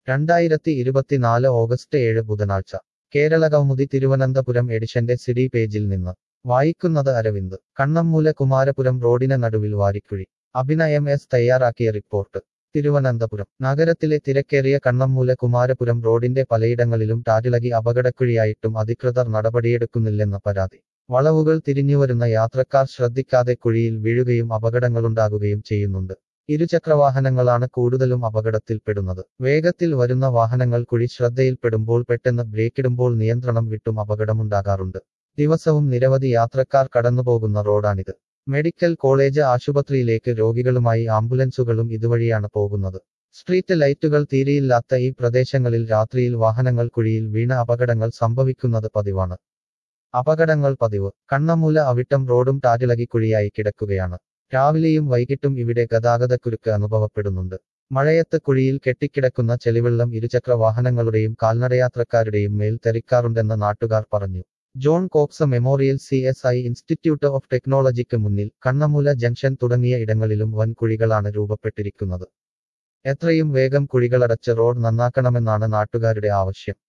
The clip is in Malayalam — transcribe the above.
രണ്ടായിരത്തി ഇരുപത്തിനാല് ഓഗസ്റ്റ് ഏഴ് ബുധനാഴ്ച കേരള കൗമുദി തിരുവനന്തപുരം എഡിഷന്റെ സിഡി പേജിൽ നിന്ന് വായിക്കുന്നത് അരവിന്ദ് കണ്ണമ്മൂല കുമാരപുരം റോഡിന് നടുവിൽ വാരിക്കുഴി അഭിനയം എസ് തയ്യാറാക്കിയ റിപ്പോർട്ട് തിരുവനന്തപുരം നഗരത്തിലെ തിരക്കേറിയ കണ്ണമ്മൂല കുമാരപുരം റോഡിന്റെ പലയിടങ്ങളിലും ടാരിളകി അപകടക്കുഴിയായിട്ടും അധികൃതർ നടപടിയെടുക്കുന്നില്ലെന്ന പരാതി വളവുകൾ തിരിഞ്ഞുവരുന്ന യാത്രക്കാർ ശ്രദ്ധിക്കാതെ കുഴിയിൽ വീഴുകയും അപകടങ്ങളുണ്ടാകുകയും ചെയ്യുന്നുണ്ട് ഇരുചക്രവാഹനങ്ങളാണ് കൂടുതലും അപകടത്തിൽപ്പെടുന്നത് വേഗത്തിൽ വരുന്ന വാഹനങ്ങൾ കുഴി ശ്രദ്ധയിൽപ്പെടുമ്പോൾ പെട്ടെന്ന് ബ്രേക്കിടുമ്പോൾ നിയന്ത്രണം വിട്ടും അപകടമുണ്ടാകാറുണ്ട് ദിവസവും നിരവധി യാത്രക്കാർ കടന്നുപോകുന്ന റോഡാണിത് മെഡിക്കൽ കോളേജ് ആശുപത്രിയിലേക്ക് രോഗികളുമായി ആംബുലൻസുകളും ഇതുവഴിയാണ് പോകുന്നത് സ്ട്രീറ്റ് ലൈറ്റുകൾ തീരെയില്ലാത്ത ഈ പ്രദേശങ്ങളിൽ രാത്രിയിൽ വാഹനങ്ങൾ കുഴിയിൽ വീണ അപകടങ്ങൾ സംഭവിക്കുന്നത് പതിവാണ് അപകടങ്ങൾ പതിവ് കണ്ണമൂല അവിട്ടം റോഡും ടാരിളകി കുഴിയായി കിടക്കുകയാണ് രാവിലെയും വൈകിട്ടും ഇവിടെ ഗതാഗതക്കുരുക്ക് അനുഭവപ്പെടുന്നുണ്ട് മഴയത്ത് കുഴിയിൽ കെട്ടിക്കിടക്കുന്ന ചെളിവെള്ളം ഇരുചക്ര വാഹനങ്ങളുടെയും കാൽനടയാത്രക്കാരുടെയും മേൽ തെറിക്കാറുണ്ടെന്ന് നാട്ടുകാർ പറഞ്ഞു John Cox memorial C S I institute of ടെക്നോളജിക്ക് മുന്നിൽ കണ്ണമൂല ജംഗ്ഷൻ തുടങ്ങിയ ഇടങ്ങളിലും വൻ കുഴികളാണ് രൂപപ്പെട്ടിരിക്കുന്നത് എത്രയും വേഗം കുഴികളടച്ച് റോഡ് നന്നാക്കണമെന്നാണ് നാട്ടുകാരുടെ ആവശ്യം